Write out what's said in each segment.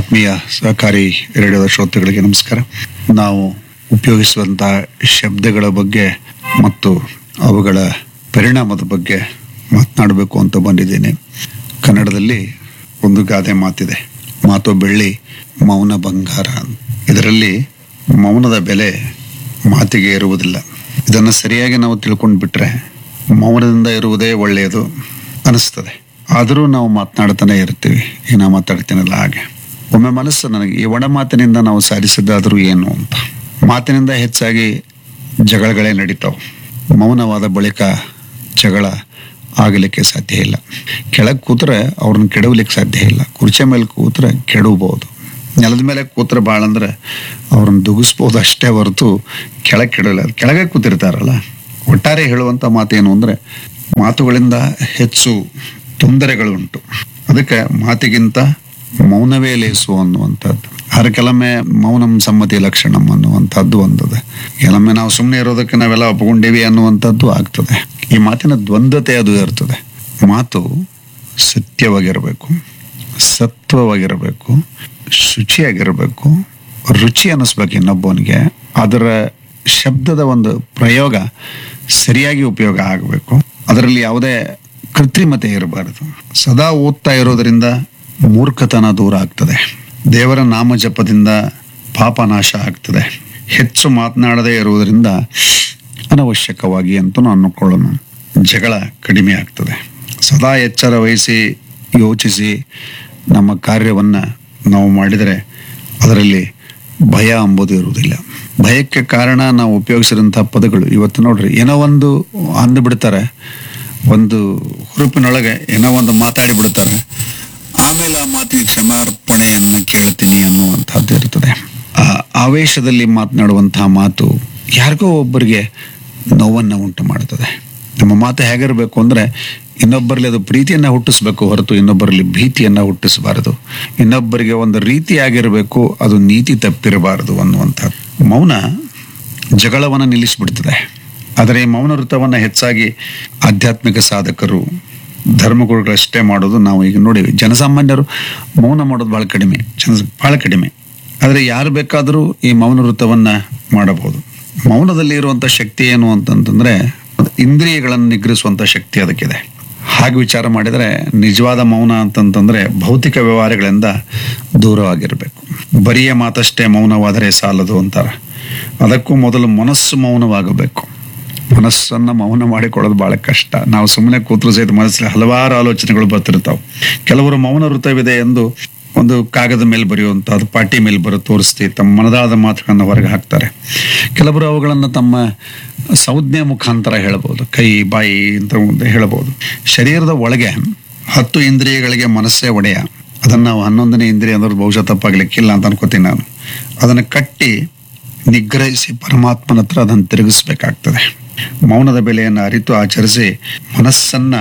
ಆತ್ಮೀಯ ಸಹಕಾರಿ ರೇಡಿಯೋದ ಶ್ರೋತೃಗಳಿಗೆ ನಮಸ್ಕಾರ ನಾವು ಉಪಯೋಗಿಸುವಂತಹ ಶಬ್ದಗಳ ಬಗ್ಗೆ ಮತ್ತು ಅವುಗಳ ಪರಿಣಾಮದ ಬಗ್ಗೆ ಮಾತನಾಡಬೇಕು ಅಂತ ಬಂದಿದ್ದೇನೆ ಕನ್ನಡದಲ್ಲಿ ಒಂದು ಗಾದೆ ಮಾತಿದೆ ಮಾತು ಬೆಳ್ಳಿ ಮೌನ ಬಂಗಾರ ಇದರಲ್ಲಿ ಮೌನದ ಬೆಲೆ ಮಾತಿಗೆ ಇರುವುದಿಲ್ಲ ಇದನ್ನು ಸರಿಯಾಗಿ ನಾವು ತಿಳ್ಕೊಂಡು ಬಿಟ್ರೆ ಮೌನದಿಂದ ಇರುವುದೇ ಒಳ್ಳೆಯದು ಅನಿಸ್ತದೆ ಆದರೂ ನಾವು ಮಾತನಾಡ್ತಾನೆ ಇರ್ತೀವಿ ಈಗ ನಾ ಮಾತಾಡ್ತೀನಲ್ಲ ಹಾಗೆ ಒಮ್ಮೆ ಮನಸ್ಸು ನನಗೆ ಈ ಒಣ ಮಾತಿನಿಂದ ನಾವು ಸಾಧಿಸಿದ್ದಾದರೂ ಏನು ಅಂತ ಮಾತಿನಿಂದ ಹೆಚ್ಚಾಗಿ ಜಗಳಗಳೇ ನಡೀತಾವೆ ಮೌನವಾದ ಬಳಿಕ ಜಗಳ ಆಗಲಿಕ್ಕೆ ಸಾಧ್ಯ ಇಲ್ಲ ಕೆಳಗೆ ಕೂತ್ರೆ ಅವ್ರನ್ನ ಕೆಡವಲಿಕ್ಕೆ ಸಾಧ್ಯ ಇಲ್ಲ ಕುರ್ಚಿ ಮೇಲೆ ಕೂತ್ರೆ ಕೆಡವಬಹುದು ನೆಲದ ಮೇಲೆ ಕೂತ್ರೆ ಭಾಳ ಅಂದ್ರೆ ಅವ್ರನ್ನ ದುಗಿಸ್ಬೋದು ಅಷ್ಟೇ ಹೊರತು ಕೆಳಗೆ ಕೆಡಲ್ಲ ಕೆಳಗೆ ಕೂತಿರ್ತಾರಲ್ಲ ಒಟ್ಟಾರೆ ಹೇಳುವಂಥ ಮಾತೇನು ಅಂದರೆ ಮಾತುಗಳಿಂದ ಹೆಚ್ಚು ತೊಂದರೆಗಳುಂಟು ಅದಕ್ಕೆ ಮಾತಿಗಿಂತ ಮೌನವೇ ಲೇಸು ಅನ್ನುವಂಥದ್ದು ಹರ ಕೆಲವೊಮ್ಮೆ ಮೌನಂ ಸಮ್ಮತಿ ಲಕ್ಷಣಂ ಅನ್ನುವಂಥದ್ದು ಒಂದದೆ ಕೆಲವೊಮ್ಮೆ ನಾವು ಸುಮ್ಮನೆ ಇರೋದಕ್ಕೆ ನಾವೆಲ್ಲ ಒಪ್ಕೊಂಡೀವಿ ಅನ್ನುವಂಥದ್ದು ಆಗ್ತದೆ ಈ ಮಾತಿನ ದ್ವಂದ್ವತೆ ಅದು ಇರ್ತದೆ ಮಾತು ಸತ್ಯವಾಗಿರಬೇಕು ಸತ್ವವಾಗಿರಬೇಕು ಶುಚಿಯಾಗಿರಬೇಕು ರುಚಿ ಅನ್ನಿಸ್ಬೇಕು ಇನ್ನೊಬ್ಬನಿಗೆ ಅದರ ಶಬ್ದದ ಒಂದು ಪ್ರಯೋಗ ಸರಿಯಾಗಿ ಉಪಯೋಗ ಆಗಬೇಕು ಅದರಲ್ಲಿ ಯಾವುದೇ ಕೃತ್ರಿಮತೆ ಇರಬಾರದು ಸದಾ ಓದ್ತಾ ಇರೋದರಿಂದ ಮೂರ್ಖತನ ದೂರ ಆಗ್ತದೆ ದೇವರ ನಾಮ ಜಪದಿಂದ ಪಾಪ ನಾಶ ಆಗ್ತದೆ ಹೆಚ್ಚು ಮಾತನಾಡದೇ ಇರುವುದರಿಂದ ಅನವಶ್ಯಕವಾಗಿ ಅಂತೂ ನಾನು ಅನ್ಕೊಳ್ಳೋಣ ಜಗಳ ಕಡಿಮೆ ಆಗ್ತದೆ ಸದಾ ಎಚ್ಚರ ವಹಿಸಿ ಯೋಚಿಸಿ ನಮ್ಮ ಕಾರ್ಯವನ್ನು ನಾವು ಮಾಡಿದರೆ ಅದರಲ್ಲಿ ಭಯ ಅಂಬುದು ಇರುವುದಿಲ್ಲ ಭಯಕ್ಕೆ ಕಾರಣ ನಾವು ಉಪಯೋಗಿಸಿದಂಥ ಪದಗಳು ಇವತ್ತು ನೋಡ್ರಿ ಏನೋ ಒಂದು ಅಂದು ಬಿಡ್ತಾರೆ ಒಂದು ಹುರುಪಿನೊಳಗೆ ಏನೋ ಒಂದು ಮಾತಾಡಿ ಬಿಡ್ತಾರೆ ಆಮೇಲೆ ಆ ಮಾತಿಗೆ ಕ್ಷಮಾರ್ಪಣೆಯನ್ನು ಕೇಳ್ತೀನಿ ಅನ್ನುವಂಥದ್ದು ಇರ್ತದೆ ಆ ಆವೇಶದಲ್ಲಿ ಮಾತನಾಡುವಂತಹ ಮಾತು ಯಾರಿಗೋ ಒಬ್ಬರಿಗೆ ನೋವನ್ನು ಉಂಟು ಮಾಡುತ್ತದೆ ನಮ್ಮ ಮಾತು ಹೇಗಿರಬೇಕು ಅಂದರೆ ಇನ್ನೊಬ್ಬರಲ್ಲಿ ಅದು ಪ್ರೀತಿಯನ್ನು ಹುಟ್ಟಿಸ್ಬೇಕು ಹೊರತು ಇನ್ನೊಬ್ಬರಲ್ಲಿ ಭೀತಿಯನ್ನು ಹುಟ್ಟಿಸಬಾರದು ಇನ್ನೊಬ್ಬರಿಗೆ ಒಂದು ರೀತಿಯಾಗಿರಬೇಕು ಅದು ನೀತಿ ತಪ್ಪಿರಬಾರದು ಅನ್ನುವಂಥದ್ದು ಮೌನ ಜಗಳವನ್ನು ನಿಲ್ಲಿಸಿಬಿಡ್ತದೆ ಆದರೆ ಈ ಮೌನ ವೃತ್ತವನ್ನು ಹೆಚ್ಚಾಗಿ ಆಧ್ಯಾತ್ಮಿಕ ಸಾಧಕರು ಧರ್ಮಗುರುಗಳಷ್ಟೇ ಮಾಡೋದು ನಾವು ಈಗ ನೋಡಿವಿ ಜನಸಾಮಾನ್ಯರು ಮೌನ ಮಾಡೋದು ಭಾಳ ಕಡಿಮೆ ಜನ ಭಾಳ ಕಡಿಮೆ ಆದರೆ ಯಾರು ಬೇಕಾದರೂ ಈ ಮೌನ ವೃತ್ತವನ್ನು ಮಾಡಬಹುದು ಮೌನದಲ್ಲಿ ಇರುವಂಥ ಶಕ್ತಿ ಏನು ಅಂತಂತಂದ್ರೆ ಇಂದ್ರಿಯಗಳನ್ನು ನಿಗ್ರಹಿಸುವಂಥ ಶಕ್ತಿ ಅದಕ್ಕಿದೆ ಹಾಗೆ ವಿಚಾರ ಮಾಡಿದರೆ ನಿಜವಾದ ಮೌನ ಅಂತಂತಂದ್ರೆ ಭೌತಿಕ ವ್ಯವಹಾರಗಳಿಂದ ದೂರವಾಗಿರಬೇಕು ಬರಿಯ ಮಾತಷ್ಟೇ ಮೌನವಾದರೆ ಸಾಲದು ಅಂತಾರೆ ಅದಕ್ಕೂ ಮೊದಲು ಮನಸ್ಸು ಮೌನವಾಗಬೇಕು ಮನಸ್ಸನ್ನು ಮೌನ ಮಾಡಿಕೊಳ್ಳೋದು ಬಹಳ ಕಷ್ಟ ನಾವು ಸುಮ್ಮನೆ ಕೂತ್ರು ಸಹಿತ ಮನಸ್ಸಲ್ಲಿ ಹಲವಾರು ಆಲೋಚನೆಗಳು ಬರ್ತಿರ್ತಾವೆ ಕೆಲವರು ಮೌನ ವೃತ್ತವಿದೆ ಎಂದು ಒಂದು ಕಾಗದ ಮೇಲೆ ಬರೆಯುವಂಥದ್ದು ಪಾಟಿ ಮೇಲೆ ಬರೋ ತೋರಿಸ್ತಿ ತಮ್ಮ ಮನದಾದ ಮಾತುಗಳನ್ನು ಹೊರಗೆ ಹಾಕ್ತಾರೆ ಕೆಲವರು ಅವುಗಳನ್ನು ತಮ್ಮ ಸಂಜ್ಞೆ ಮುಖಾಂತರ ಹೇಳ್ಬೋದು ಕೈ ಬಾಯಿ ಅಂತ ಒಂದು ಹೇಳ್ಬೋದು ಶರೀರದ ಒಳಗೆ ಹತ್ತು ಇಂದ್ರಿಯಗಳಿಗೆ ಮನಸ್ಸೇ ಒಡೆಯ ಅದನ್ನು ನಾವು ಹನ್ನೊಂದನೇ ಇಂದ್ರಿಯ ಅಂದ್ರೆ ಬಹುಶಃ ತಪ್ಪಾಗ್ಲಿಕ್ಕಿಲ್ಲ ಅಂತ ಅನ್ಕೋತೀನಿ ನಾನು ಅದನ್ನು ಕಟ್ಟಿ ನಿಗ್ರಹಿಸಿ ಪರಮಾತ್ಮನ ಹತ್ರ ಅದನ್ನು ತಿರುಗಿಸ್ಬೇಕಾಗ್ತದೆ ಮೌನದ ಬೆಲೆಯನ್ನು ಅರಿತು ಆಚರಿಸಿ ಮನಸ್ಸನ್ನ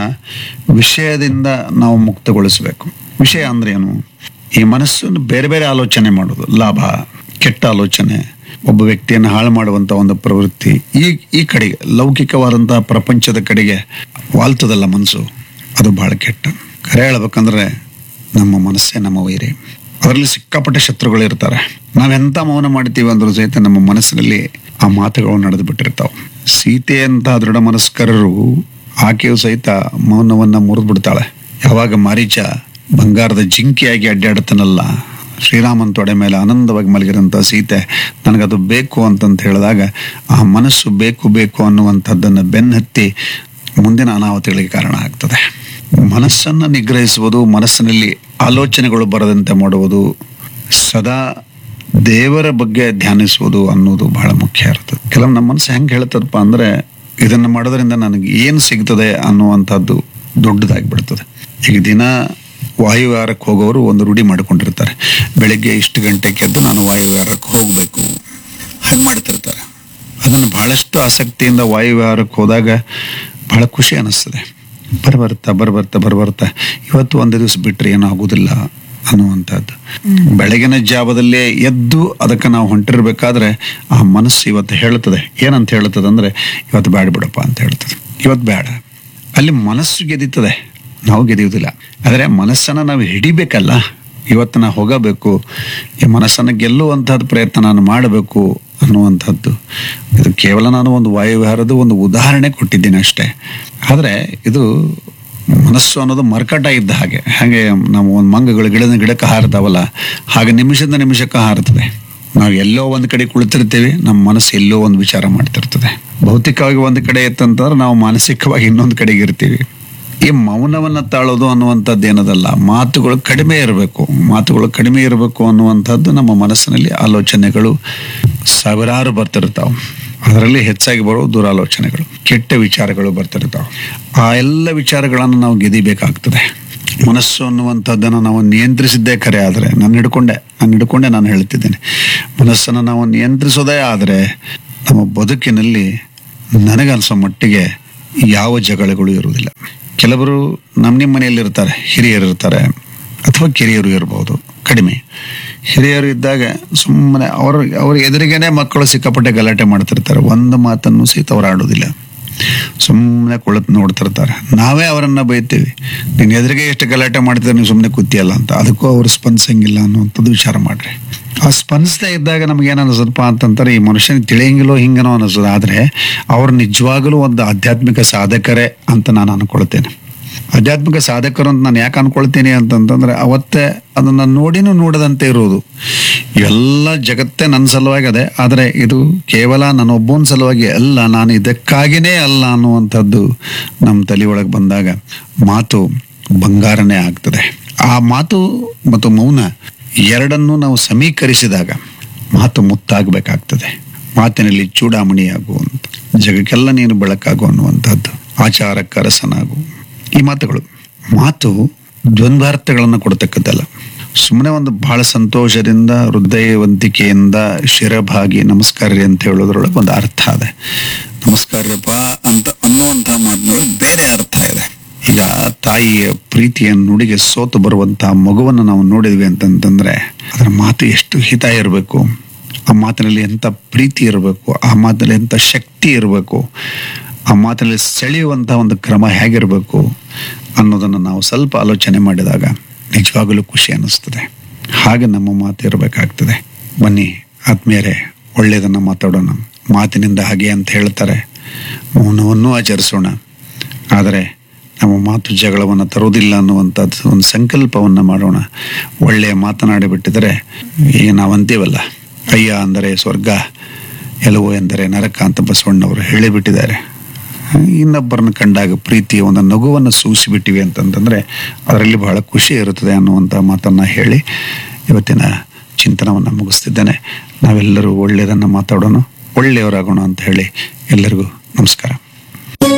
ವಿಷಯದಿಂದ ನಾವು ಮುಕ್ತಗೊಳಿಸಬೇಕು ವಿಷಯ ಅಂದ್ರೆ ಏನು ಈ ಮನಸ್ಸನ್ನು ಬೇರೆ ಬೇರೆ ಆಲೋಚನೆ ಮಾಡೋದು ಲಾಭ ಕೆಟ್ಟ ಆಲೋಚನೆ ಒಬ್ಬ ವ್ಯಕ್ತಿಯನ್ನು ಹಾಳು ಮಾಡುವಂತ ಒಂದು ಪ್ರವೃತ್ತಿ ಈ ಈ ಕಡೆಗೆ ಲೌಕಿಕವಾದಂತಹ ಪ್ರಪಂಚದ ಕಡೆಗೆ ವಾಲ್ತದಲ್ಲ ಮನಸ್ಸು ಅದು ಬಹಳ ಕೆಟ್ಟ ಕರೆ ಹೇಳ್ಬೇಕಂದ್ರೆ ನಮ್ಮ ಮನಸ್ಸೇ ನಮ್ಮ ವೈರಿ ಅದರಲ್ಲಿ ಸಿಕ್ಕಾಪಟ್ಟೆ ಶತ್ರುಗಳು ಇರ್ತಾರೆ ನಾವೆಂತ ಮೌನ ಮಾಡ್ತೀವಿ ಅಂದ್ರೂ ಸಹಿತ ನಮ್ಮ ಮನಸ್ಸಿನಲ್ಲಿ ಆ ಮಾತುಗಳು ನಡೆದು ಬಿಟ್ಟಿರ್ತಾವೆ ಸೀತೆ ಅಂತ ದೃಢ ಮನಸ್ಕರರು ಆಕೆಯು ಸಹಿತ ಮೌನವನ್ನ ಮುರಿದು ಬಿಡ್ತಾಳೆ ಯಾವಾಗ ಮಾರೀಚ ಬಂಗಾರದ ಜಿಂಕಿಯಾಗಿ ಅಡ್ಡಾಡ್ತಾನಲ್ಲ ಶ್ರೀರಾಮನ್ ತೊಡೆ ಮೇಲೆ ಆನಂದವಾಗಿ ಮಲಗಿರಂತ ಸೀತೆ ನನಗದು ಬೇಕು ಅಂತಂತ ಹೇಳಿದಾಗ ಆ ಮನಸ್ಸು ಬೇಕು ಬೇಕು ಅನ್ನುವಂಥದ್ದನ್ನು ಬೆನ್ನತ್ತಿ ಮುಂದಿನ ಅನಾಹುತಿಗಳಿಗೆ ಕಾರಣ ಆಗ್ತದೆ ಮನಸ್ಸನ್ನು ನಿಗ್ರಹಿಸುವುದು ಮನಸ್ಸಿನಲ್ಲಿ ಆಲೋಚನೆಗಳು ಬರದಂತೆ ಮಾಡುವುದು ಸದಾ ದೇವರ ಬಗ್ಗೆ ಧ್ಯಾನಿಸುವುದು ಅನ್ನೋದು ಬಹಳ ಮುಖ್ಯ ಇರ್ತದೆ ಕೆಲವು ನಮ್ಮ ಮನಸ್ಸು ಹೆಂಗೆ ಹೇಳ್ತದಪ್ಪ ಅಂದ್ರೆ ಇದನ್ನು ಮಾಡೋದ್ರಿಂದ ನನಗೆ ಏನು ಸಿಗ್ತದೆ ಅನ್ನುವಂಥದ್ದು ದೊಡ್ಡದಾಗಿ ಬಿಡ್ತದೆ ಈಗ ದಿನ ವಾಯುವಿಹಾರಕ್ಕೆ ಹೋಗೋರು ಒಂದು ರೂಢಿ ಮಾಡಿಕೊಂಡಿರ್ತಾರೆ ಬೆಳಿಗ್ಗೆ ಇಷ್ಟು ಗಂಟೆಗೆ ಎದ್ದು ನಾನು ವಾಯುವಿಹಾರಕ್ಕೆ ಹೋಗಬೇಕು ಹಾಗೆ ಮಾಡ್ತಿರ್ತಾರೆ ಅದನ್ನು ಬಹಳಷ್ಟು ಆಸಕ್ತಿಯಿಂದ ವಾಯುವಿಹಾರಕ್ಕೆ ಹೋದಾಗ ಬಹಳ ಖುಷಿ ಅನ್ನಿಸ್ತದೆ ಬರ್ಬರ್ತಾ ಬರ್ಬರ್ತಾ ಬರ್ಬರ್ತಾ ಇವತ್ತು ಒಂದು ದಿವಸ ಬಿಟ್ಟರೆ ಏನೂ ಆಗೋದಿಲ್ಲ ಅನ್ನುವಂಥದ್ದು ಬೆಳಗಿನ ಜಾವದಲ್ಲೇ ಎದ್ದು ಅದಕ್ಕೆ ನಾವು ಹೊಂಟಿರ್ಬೇಕಾದ್ರೆ ಆ ಮನಸ್ಸು ಇವತ್ತು ಹೇಳ್ತದೆ ಏನಂತ ಹೇಳ್ತದೆ ಅಂದ್ರೆ ಇವತ್ತು ಬೇಡ ಬಿಡಪ್ಪ ಅಂತ ಹೇಳ್ತದೆ ಇವತ್ತು ಬೇಡ ಅಲ್ಲಿ ಮನಸ್ಸು ಗೆದೀತದೆ ನಾವು ಗೆದಿಯುವುದಿಲ್ಲ ಆದರೆ ಮನಸ್ಸನ್ನು ನಾವು ಹಿಡಿಬೇಕಲ್ಲ ಇವತ್ತು ನಾ ಹೋಗಬೇಕು ಈ ಮನಸ್ಸನ್ನು ಗೆಲ್ಲುವಂಥದ್ದು ಪ್ರಯತ್ನ ನಾನು ಮಾಡಬೇಕು ಅನ್ನುವಂಥದ್ದು ಇದು ಕೇವಲ ನಾನು ಒಂದು ವಾಯುವಿಹಾರದ ಒಂದು ಉದಾಹರಣೆ ಕೊಟ್ಟಿದ್ದೀನಿ ಅಷ್ಟೇ ಆದರೆ ಇದು ಮನಸ್ಸು ಅನ್ನೋದು ಮರ್ಕಟ ಇದ್ದ ಹಾಗೆ ಹಾಗೆ ನಾವು ಒಂದು ಮಂಗಗಳು ಗಿಡದ ಗಿಡಕ್ಕೆ ಹಾರ್ತಾವಲ್ಲ ಹಾಗೆ ನಿಮಿಷದ ನಿಮಿಷಕ್ಕೆ ಹಾರುತ್ತದೆ ನಾವು ಎಲ್ಲೋ ಒಂದು ಕಡೆ ಕುಳಿತಿರ್ತೀವಿ ನಮ್ಮ ಮನಸ್ಸು ಎಲ್ಲೋ ಒಂದು ವಿಚಾರ ಮಾಡ್ತಿರ್ತದೆ ಭೌತಿಕವಾಗಿ ಒಂದು ಕಡೆ ಇತ್ತಂತಂದ್ರೆ ನಾವು ಮಾನಸಿಕವಾಗಿ ಇನ್ನೊಂದು ಕಡೆಗೆ ಇರ್ತೀವಿ ಈ ಮೌನವನ್ನ ತಾಳೋದು ಅನ್ನುವಂಥದ್ದು ಏನದಲ್ಲ ಮಾತುಗಳು ಕಡಿಮೆ ಇರಬೇಕು ಮಾತುಗಳು ಕಡಿಮೆ ಇರಬೇಕು ಅನ್ನುವಂಥದ್ದು ನಮ್ಮ ಮನಸ್ಸಿನಲ್ಲಿ ಆಲೋಚನೆಗಳು ಸಾವಿರಾರು ಬರ್ತಿರ್ತಾವೆ ಅದರಲ್ಲಿ ಹೆಚ್ಚಾಗಿ ಬರೋ ದುರಾಲೋಚನೆಗಳು ಕೆಟ್ಟ ವಿಚಾರಗಳು ಬರ್ತಿರ್ತಾವೆ ಆ ಎಲ್ಲ ವಿಚಾರಗಳನ್ನು ನಾವು ಗೆದಿಬೇಕಾಗ್ತದೆ ಮನಸ್ಸು ಅನ್ನುವಂಥದ್ದನ್ನು ನಾವು ನಿಯಂತ್ರಿಸಿದ್ದೇ ಕರೆ ಆದರೆ ನಾನು ಹಿಡ್ಕೊಂಡೆ ನಾನು ಹಿಡ್ಕೊಂಡೆ ನಾನು ಹೇಳ್ತಿದ್ದೇನೆ ಮನಸ್ಸನ್ನು ನಾವು ನಿಯಂತ್ರಿಸೋದೇ ಆದರೆ ನಮ್ಮ ಬದುಕಿನಲ್ಲಿ ನನಗನ್ಸೋ ಮಟ್ಟಿಗೆ ಯಾವ ಜಗಳಗಳು ಇರುವುದಿಲ್ಲ ಕೆಲವರು ನಮ್ಮ ನಿಮ್ಮ ಮನೆಯಲ್ಲಿ ಇರ್ತಾರೆ ಹಿರಿಯರು ಇರ್ತಾರೆ ಅಥವಾ ಕಿರಿಯರು ಇರ್ಬೋದು ಕಡಿಮೆ ಹಿರಿಯರು ಇದ್ದಾಗ ಸುಮ್ಮನೆ ಅವ್ರ ಅವ್ರ ಎದುರಿಗೇನೆ ಮಕ್ಕಳು ಸಿಕ್ಕಾಪಟ್ಟೆ ಗಲಾಟೆ ಮಾಡ್ತಿರ್ತಾರೆ ಒಂದು ಮಾತನ್ನು ಸಹಿತ ಅವ್ರು ಆಡೋದಿಲ್ಲ ಸುಮ್ಮನೆ ಕುಳಿತು ನೋಡ್ತಿರ್ತಾರೆ ನಾವೇ ಅವರನ್ನ ಬೈತೀವಿ ನೀನು ಎದುರಿಗೆ ಎಷ್ಟು ಗಲಾಟೆ ಮಾಡ್ತಿದ್ರೆ ನೀವು ಸುಮ್ಮನೆ ಕೂತಿಯಲ್ಲ ಅಂತ ಅದಕ್ಕೂ ಅವ್ರು ಸ್ಪಂದಿಸಂಗಿಲ್ಲ ಅನ್ನುವಂಥದ್ದು ವಿಚಾರ ಮಾಡ್ರಿ ಆ ಸ್ಪಂದಿಸದೇ ಇದ್ದಾಗ ನಮ್ಗೆ ಏನು ಅನಿಸುತ್ತಪ್ಪ ಅಂತಂತಾರೆ ಈ ಮನುಷ್ಯನಿಗೆ ತಿಳಿಯಂಗಿಲ್ಲೋ ಹಿಂಗನೋ ಅನಿಸೋದು ಆದರೆ ಅವ್ರು ನಿಜವಾಗಲೂ ಒಂದು ಆಧ್ಯಾತ್ಮಿಕ ಸಾಧಕರೇ ಅಂತ ನಾನು ಅನ್ಕೊಳ್ತೇನೆ ಆಧ್ಯಾತ್ಮಿಕ ಸಾಧಕರು ಅಂತ ನಾನು ಯಾಕೆ ಅನ್ಕೊಳ್ತೀನಿ ಅಂತಂತಂದ್ರೆ ಅವತ್ತೇ ಅದನ್ನ ನೋಡಿನೂ ನೋಡದಂತೆ ಇರೋದು ಎಲ್ಲ ಜಗತ್ತೇ ನನ್ನ ಸಲುವಾಗಿ ಅದೇ ಆದರೆ ಇದು ಕೇವಲ ನನ್ನೊಬ್ಬನ ಸಲುವಾಗಿ ಅಲ್ಲ ನಾನು ಇದಕ್ಕಾಗಿನೇ ಅಲ್ಲ ಅನ್ನುವಂಥದ್ದು ನಮ್ಮ ತಲೆ ಒಳಗೆ ಬಂದಾಗ ಮಾತು ಬಂಗಾರನೇ ಆಗ್ತದೆ ಆ ಮಾತು ಮತ್ತು ಮೌನ ಎರಡನ್ನೂ ನಾವು ಸಮೀಕರಿಸಿದಾಗ ಮಾತು ಮುತ್ತಾಗಬೇಕಾಗ್ತದೆ ಮಾತಿನಲ್ಲಿ ಚೂಡಾಮಣಿಯಾಗುವಂಥ ಜಗಕ್ಕೆಲ್ಲ ನೀನು ಬೆಳಕಾಗು ಅನ್ನುವಂಥದ್ದು ಆಚಾರಕ್ಕೆ ಅರಸನಾಗು ಈ ಮಾತುಗಳು ಮಾತು ದ್ವಂದ್ವಾರ್ಥಗಳನ್ನು ಕೊಡ್ತಕ್ಕದ್ದಲ್ಲ ಸುಮ್ಮನೆ ಒಂದು ಬಹಳ ಸಂತೋಷದಿಂದ ಹೃದಯವಂತಿಕೆಯಿಂದ ಶಿರಭಾಗಿ ನಮಸ್ಕಾರ ರೀ ಅಂತ ಹೇಳೋದ್ರೊಳಗೆ ಒಂದು ಅರ್ಥ ಇದೆ ನಮಸ್ಕಾರಪ್ಪ ಅಂತ ಅನ್ನುವಂಥ ಮಾತಿನೊಳಗೆ ಬೇರೆ ಅರ್ಥ ಇದೆ ಈಗ ತಾಯಿಯ ಪ್ರೀತಿಯ ನುಡಿಗೆ ಸೋತು ಬರುವಂತಹ ಮಗುವನ್ನು ನಾವು ನೋಡಿದ್ವಿ ಅಂತಂತಂದ್ರೆ ಅದರ ಮಾತು ಎಷ್ಟು ಹಿತ ಇರಬೇಕು ಆ ಮಾತಿನಲ್ಲಿ ಎಂಥ ಪ್ರೀತಿ ಇರಬೇಕು ಆ ಮಾತಿನಲ್ಲಿ ಎಂಥ ಶಕ್ತಿ ಇರಬೇಕು ಆ ಮಾತಿನಲ್ಲಿ ಸೆಳೆಯುವಂಥ ಒಂದು ಕ್ರಮ ಹೇಗಿರಬೇಕು ಅನ್ನೋದನ್ನು ನಾವು ಸ್ವಲ್ಪ ಆಲೋಚನೆ ಮಾಡಿದಾಗ ನಿಜವಾಗಲೂ ಖುಷಿ ಅನ್ನಿಸ್ತದೆ ಹಾಗೆ ನಮ್ಮ ಮಾತು ಇರಬೇಕಾಗ್ತದೆ ಬನ್ನಿ ಆತ್ಮೀಯರೇ ಒಳ್ಳೆಯದನ್ನು ಮಾತಾಡೋಣ ಮಾತಿನಿಂದ ಹಾಗೆ ಅಂತ ಹೇಳ್ತಾರೆ ಮೌನವನ್ನು ಆಚರಿಸೋಣ ಆದರೆ ನಮ್ಮ ಮಾತು ಜಗಳವನ್ನು ತರುವುದಿಲ್ಲ ಅನ್ನುವಂಥದ್ದು ಒಂದು ಸಂಕಲ್ಪವನ್ನು ಮಾಡೋಣ ಒಳ್ಳೆಯ ಮಾತನಾಡಿ ಬಿಟ್ಟಿದರೆ ಈಗ ನಾವು ಅಂತೀವಲ್ಲ ಅಯ್ಯ ಅಂದರೆ ಸ್ವರ್ಗ ಎಲುವು ಎಂದರೆ ನರಕ ಅಂತ ಬಸವಣ್ಣವರು ಹೇಳಿಬಿಟ್ಟಿದ್ದಾರೆ ಇನ್ನೊಬ್ಬರನ್ನ ಕಂಡಾಗ ಪ್ರೀತಿಯ ಒಂದು ನಗುವನ್ನು ಸೂಸಿಬಿಟ್ಟಿವಿ ಅಂತಂತಂದ್ರೆ ಅದರಲ್ಲಿ ಬಹಳ ಖುಷಿ ಇರುತ್ತದೆ ಅನ್ನುವಂಥ ಮಾತನ್ನ ಹೇಳಿ ಇವತ್ತಿನ ಚಿಂತನವನ್ನು ಮುಗಿಸ್ತಿದ್ದೇನೆ ನಾವೆಲ್ಲರೂ ಒಳ್ಳೆಯದನ್ನು ಮಾತಾಡೋಣ ಒಳ್ಳೆಯವರಾಗೋಣ ಅಂತ ಹೇಳಿ ಎಲ್ಲರಿಗೂ ನಮಸ್ಕಾರ